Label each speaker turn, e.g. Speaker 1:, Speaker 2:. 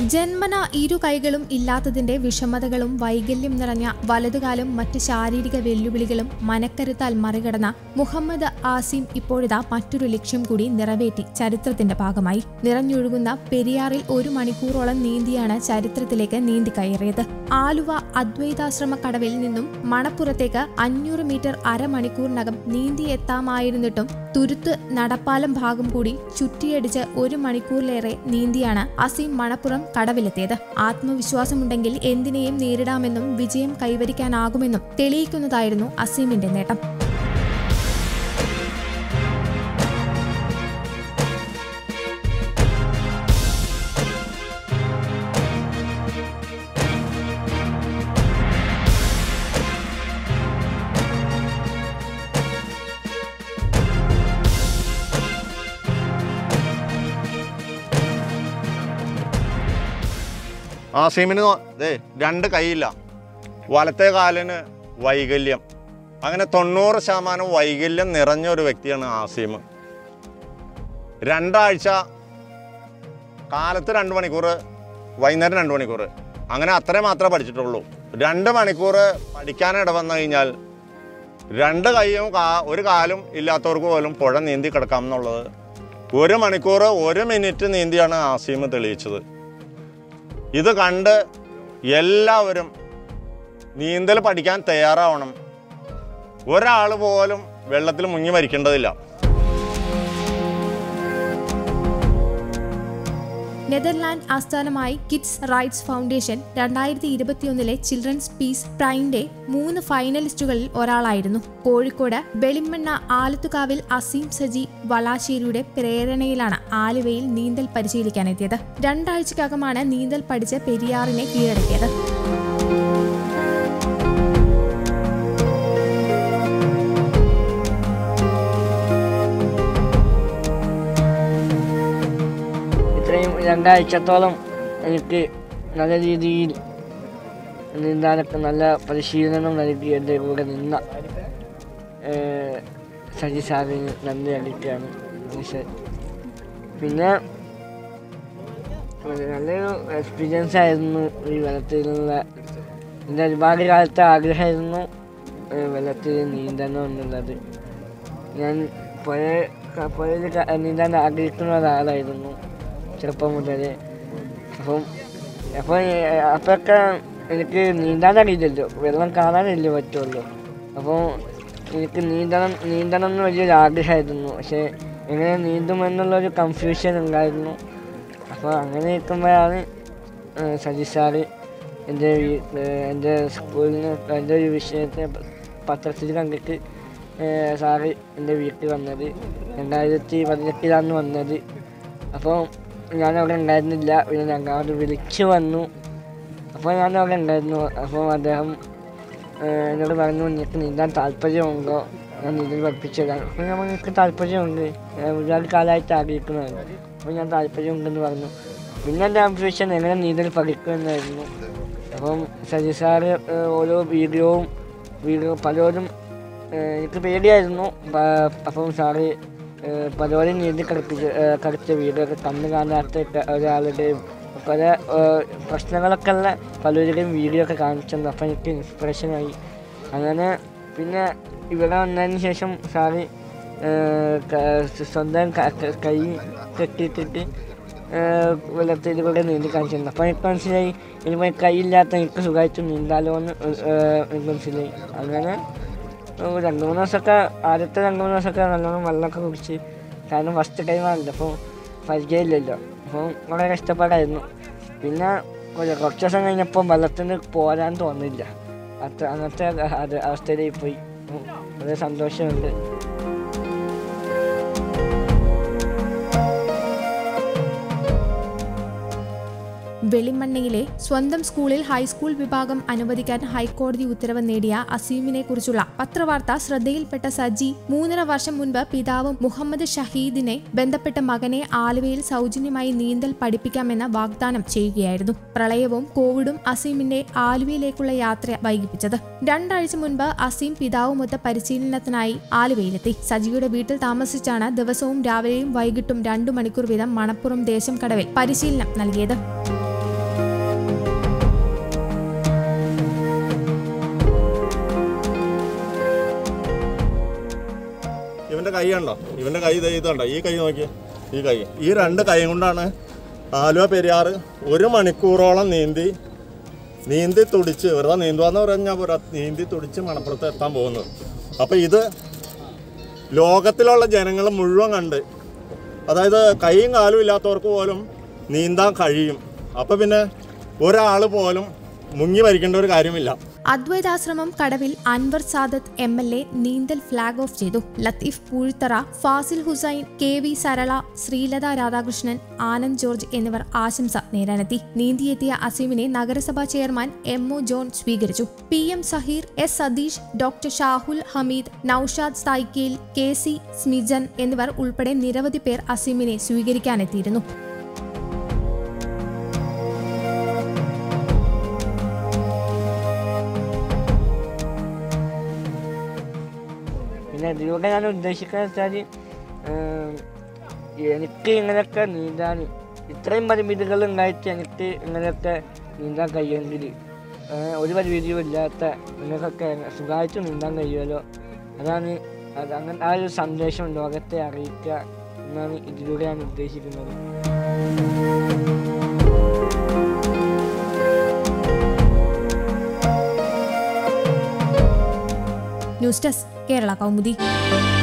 Speaker 1: ജന്മന ഇരു കൈകളും ഇല്ലാത്തതിന്റെ വിഷമതകളും വൈകല്യം നിറഞ്ഞ വലതുകാലും മറ്റ് ശാരീരിക വെല്ലുവിളികളും മനക്കരുത്താൽ മറികടന്ന മുഹമ്മദ് ആസിം ഇപ്പോഴിതാ മറ്റൊരു ലക്ഷ്യം കൂടി നിറവേറ്റി ചരിത്രത്തിന്റെ ഭാഗമായി നിറഞ്ഞൊഴുകുന്ന പെരിയാറിൽ ഒരു മണിക്കൂറോളം നീന്തിയാണ് ചരിത്രത്തിലേക്ക് നീന്തി കയറിയത് ആലുവ അദ്വൈതാശ്രമ കടവിൽ നിന്നും മണപ്പുറത്തേക്ക് അഞ്ഞൂറ് മീറ്റർ അരമണിക്കൂറിനകം നീന്തി എത്താമായിരുന്നിട്ടും തുരുത്ത് നടപ്പാലം ഭാഗം കൂടി ചുറ്റിയടിച്ച് ഒരു മണിക്കൂറിലേറെ നീന്തിയാണ് അസീം മണപ്പുറം കടവിലെത്തിയത് ആത്മവിശ്വാസമുണ്ടെങ്കിൽ എന്തിനേയും നേരിടാമെന്നും വിജയം കൈവരിക്കാനാകുമെന്നും തെളിയിക്കുന്നതായിരുന്നു അസീമിന്റെ നേട്ടം
Speaker 2: ആസീമിന് നോ- ദേ രണ്ട് കൈയില്ല വലത്തെ കാലിന് വൈകല്യം അങ്ങനെ തൊണ്ണൂറ് ശതമാനം വൈകല്യം നിറഞ്ഞ ഒരു വ്യക്തിയാണ് ആസീം രണ്ടാഴ്ച കാലത്ത് രണ്ട് മണിക്കൂർ വൈകുന്നേരം രണ്ട് മണിക്കൂർ അങ്ങനെ അത്രേ മാത്രമേ പഠിച്ചിട്ടുള്ളൂ രണ്ട് മണിക്കൂർ പഠിക്കാൻ ഇടവന്നു കഴിഞ്ഞാൽ രണ്ട് കൈയും കാ ഒരു കാലും ഇല്ലാത്തവർക്ക് പോലും പുഴ നീന്തി കിടക്കാം എന്നുള്ളത് ഒരു മണിക്കൂർ ഒരു മിനിറ്റ് നീന്തിയാണ് ആസീം തെളിയിച്ചത് ഇത് കണ്ട് എല്ലാവരും നീന്തൽ പഠിക്കാൻ തയ്യാറാവണം ഒരാൾ പോലും വെള്ളത്തിൽ മുങ്ങി മരിക്കേണ്ടതില്ല
Speaker 1: നെതർലാൻഡ് ആസ്ഥാനമായി കിഡ്സ് റൈറ്റ്സ് ഫൗണ്ടേഷൻ രണ്ടായിരത്തി ഇരുപത്തിയൊന്നിലെ ചിൽഡ്രൻസ് പീസ് പ്രൈമിന്റെ മൂന്ന് ഫൈനലിസ്റ്റുകളിൽ ഒരാളായിരുന്നു കോഴിക്കോട് വെളിമണ്ണ ആലത്തുകാവിൽ അസീം സജി വളാശ്ശേരിയുടെ പ്രേരണയിലാണ് ആലുവയിൽ നീന്തൽ പരിശീലിക്കാനെത്തിയത് രണ്ടാഴ്ചക്കകമാണ് നീന്തൽ പഠിച്ച് പെരിയാറിനെ കീഴടക്കിയത്
Speaker 3: ഇത്രയും രണ്ടാഴ്ചത്തോളം എനിക്ക് നല്ല രീതിയിൽ നീന്താനൊക്കെ നല്ല പരിശീലനം നൽകി എൻ്റെ കൂടെ നിന്ന ഏഹ്, സജി സാറിന് നന്ദി അറിയിക്കുകയാണ് പക്ഷേ പിന്നെ ഒരു നല്ലൊരു എക്സ്പീരിയൻസ് ആയിരുന്നു ഈ വെള്ളത്തിലുള്ള എൻ്റെ ഒരുപാട് കാലത്തെ ആഗ്രഹമായിരുന്നു ഏഹ്, വെള്ളത്തിൽ നീന്തണം എന്നുള്ളത് ഞാൻ പുഴ പുഴയിൽ ക- നീന്താൻ ആഗ്രഹിക്കുന്ന ഒരാളായിരുന്നു ചെറുപ്പം മുതലേ അപ്പം അപ്പം അപ്പോഴൊക്കെ എനിക്ക് നീന്താൻ അറിയില്ലല്ലോ വെള്ളം കാണാനല്ലേ പറ്റുള്ളൂ അപ്പോൾ എനിക്ക് നീന്തണം നീന്തണം എന്ന് വലിയൊരു ആഗ്രഹമായിരുന്നു പക്ഷേ എങ്ങനെ നീന്തുമെന്നുള്ളൊരു കൺഫ്യൂഷൻ ഉണ്ടായിരുന്നു അപ്പോൾ അങ്ങനെ നിൽക്കുമ്പോഴാണ് സജി സാറ് എൻ്റെ വീ- ഏഹ് എൻ്റെ സ്കൂളിന് എൻ്റെ ഒരു വിഷയത്തെ പ- പത്രത്തിൽ കണ്ടിട്ട് ഏഹ് സാറ് എൻ്റെ വീട്ടിൽ വന്നത് രണ്ടായിരത്തി പതിനെട്ടിലാണ് വന്നത് അപ്പോൾ ഞാൻ അവിടെ ഉണ്ടായിരുന്നില്ല പിന്നെ ഞങ്ങൾ അവിടെ വിളിച്ചു വന്നു അപ്പോൾ ഞാൻ അവിടെ ഉണ്ടായിരുന്നു അപ്പോൾ അദ്ദേഹം ഏഹ് എന്നോട് പറഞ്ഞു നിനക്ക് നീന്താൻ താല്പര്യമുണ്ടോ ഞാൻ നീന്തൽ പഠിപ്പിച്ചു തരാം അപ്പോൾ ഞാൻ പറഞ്ഞു, എനിക്ക് താല്പര്യമുണ്ട് ഞാൻ ഒരുപാട് കാലമായിട്ട് ആഗ്രഹിക്കുന്നതാണ് അപ്പോൾ ഞാൻ താല്പര്യമുണ്ടെന്ന് പറഞ്ഞു പിന്നെ എൻ്റെ അംബിഷൻ എങ്ങനെ നീന്തൽ പഠിക്കുമെന്നായിരുന്നു അപ്പം സജി സാറ് ഏഹ് ഓരോ വീഡിയോവും വീഡിയോ പലരും ഏഹ് എനിക്ക് പേടിയായിരുന്നു പ- അപ്പം സാറ് ഏഹ് പലരും നീന്തി കളിപ്പിച്ച് ഏഹ് കളിച്ച വീഡിയോ ഒക്കെ കണ്ണ് കാണാത്ത ക- ഒരാളുടെയും പല ഏഹ് പ്രശ്നങ്ങളൊക്കെ ഉള്ള പലരുടെയും വീഡിയോ ഒക്കെ കാണിച്ചിട്ടുണ്ട് അപ്പം എനിക്ക് ഇൻസ്പിറേഷനായി അങ്ങനെ പിന്നെ ഇവിടെ വന്നതിന് ശേഷം സാറ് ഏഹ് ക- സ്വന്തം ക- ക- കൈ കെട്ടിയിട്ടിട്ട് ഏഹ് വെള്ളത്തിൽ കൂടെ നീന്തി കാണിച്ചിട്ടുണ്ട് അപ്പോൾ എനിക്ക് മനസ്സിലായി ഇനിയിപ്പോൾ കൈയില്ലാത്ത എനിക്ക് സുഖമായിട്ട് നീന്താലോ എന്ന് ഏഹ് എനിക്ക് മനസ്സിലായി അങ്ങനെ ഒരു രണ്ട് മൂന്ന് ദിവസമൊക്കെ ആദ്യത്തെ രണ്ട് മൂന്ന് ദിവസമൊക്കെ നല്ലോണം വെള്ളമൊക്കെ കുടിച്ച് കാരണം ഫസ്റ്റ് ടൈമാണല്ലോ അപ്പോൾ പരിചയമില്ലല്ലോ അപ്പോൾ വളരെ കഷ്ടപ്പാടായിരുന്നു പിന്നെ ഒരു കുറച്ച് ദിവസം കഴിഞ്ഞപ്പോൾ വെള്ളത്തിൽ നിന്ന് പോരാൻ തോന്നില്ല അത്ര അങ്ങനത്തെ അത് അവസ്ഥയിലായി പോയി അപ്പോൾ വളരെ സന്തോഷമുണ്ട്
Speaker 1: വെളിമണ്ണയിലെ സ്വന്തം സ്കൂളിൽ ഹൈസ്കൂൾ വിഭാഗം അനുവദിക്കാൻ ഹൈക്കോടതി ഉത്തരവ് നേടിയ അസീമിനെ കുറിച്ചുള്ള പത്രവാർത്ത ശ്രദ്ധയിൽപ്പെട്ട സജി മൂന്നര വർഷം മുൻപ് പിതാവ് മുഹമ്മദ് ഷഹീദിനെ ബന്ധപ്പെട്ട മകനെ ആലുവയിൽ സൗജന്യമായി നീന്തൽ പഠിപ്പിക്കാമെന്ന വാഗ്ദാനം ചെയ്യുകയായിരുന്നു പ്രളയവും കോവിഡും അസീമിന്റെ ആലുവയിലേക്കുള്ള യാത്ര വൈകിപ്പിച്ചത് രണ്ടാഴ്ച മുൻപ് അസീം പിതാവുമൊത്ത് പരിശീലനത്തിനായി ആലുവയിലെത്തി സജിയുടെ വീട്ടിൽ താമസിച്ചാണ് ദിവസവും രാവിലെയും വൈകിട്ടും രണ്ടു മണിക്കൂർ വീതം മണപ്പുറം ദേശം കടവിൽ പരിശീലനം നൽകിയത്
Speaker 2: കൈ ഉണ്ടോ ഇവൻ്റെ കൈ ദേ ഇതുണ്ടോ ഈ കൈ നോക്കിയേ ഈ കൈ ഈ രണ്ട് കൈ കൊണ്ടാണ് ആലുവ പെരിയാറ് ഒരു മണിക്കൂറോളം നീന്തി നീന്തി തുടിച്ച് വെറുതെ നീന്തുവാന്ന് പറഞ്ഞാൽ പോരാ നീന്തി തുടിച്ച് മണപ്പുറത്ത് എത്താൻ പോകുന്നത് അപ്പോൾ ഇത് ലോകത്തിലുള്ള ജനങ്ങൾ മുഴുവൻ കണ്ട് അതായത് കൈയും കാലും ഇല്ലാത്തവർക്ക് പോലും നീന്താൻ കഴിയും അപ്പോൾ പിന്നെ ഒരാൾ പോലും മുങ്ങി മരിക്കേണ്ട ഒരു കാര്യമില്ല
Speaker 1: അദ്വൈതാശ്രമം കടവിൽ Anwar Sadath M L A നീന്തൽ ഫ്ളാഗ് ഓഫ് ചെയ്തു Latheef Poozhthara Fazil Hussain K V Sarala Sreelatha Radhakrishnan Anand George എന്നിവർ ആശംസ നേരാനെത്തി നീന്തിയെത്തിയ അസീമിനെ നഗരസഭാ ചെയർമാൻ എം ഒ ജോൺ സ്വീകരിച്ചു P M Saheer S Satheesh doctor Shahul Hameed Noushad സായിക്കേൽ കെ സി സ്മിജൻ എന്നിവർ ഉൾപ്പെടെ നിരവധി പേർ അസീമിനെ സ്വീകരിക്കാനെത്തിയിരുന്നു
Speaker 3: പിന്നെ ഇതിലൂടെ ഞാൻ ഉദ്ദേശിക്കുന്നത് വെച്ചാൽ എനിക്ക് ഇങ്ങനെയൊക്കെ നീന്താൻ ഇത്രയും പരിമിതികൾ ഉണ്ടായിട്ട് എനിക്ക് ഇങ്ങനെയൊക്കെ നീന്താൻ കഴിയുമെങ്കിൽ ഏഹ്, ഒരു പരിമിതിയും ഇല്ലാത്ത നിങ്ങൾക്കൊക്കെ സുഖമായിട്ട് നീന്താൻ കഴിയുമല്ലോ അതാണ് അത് അങ്ങനെ ആ ഒരു സന്ദേശം ലോകത്തെ അറിയിക്കുക എന്നാണ് ഇതിലൂടെ ഞാൻ ഉദ്ദേശിക്കുന്നത്
Speaker 1: ന്യൂസ് ഡെസ്ക് കേരള കൗമുദി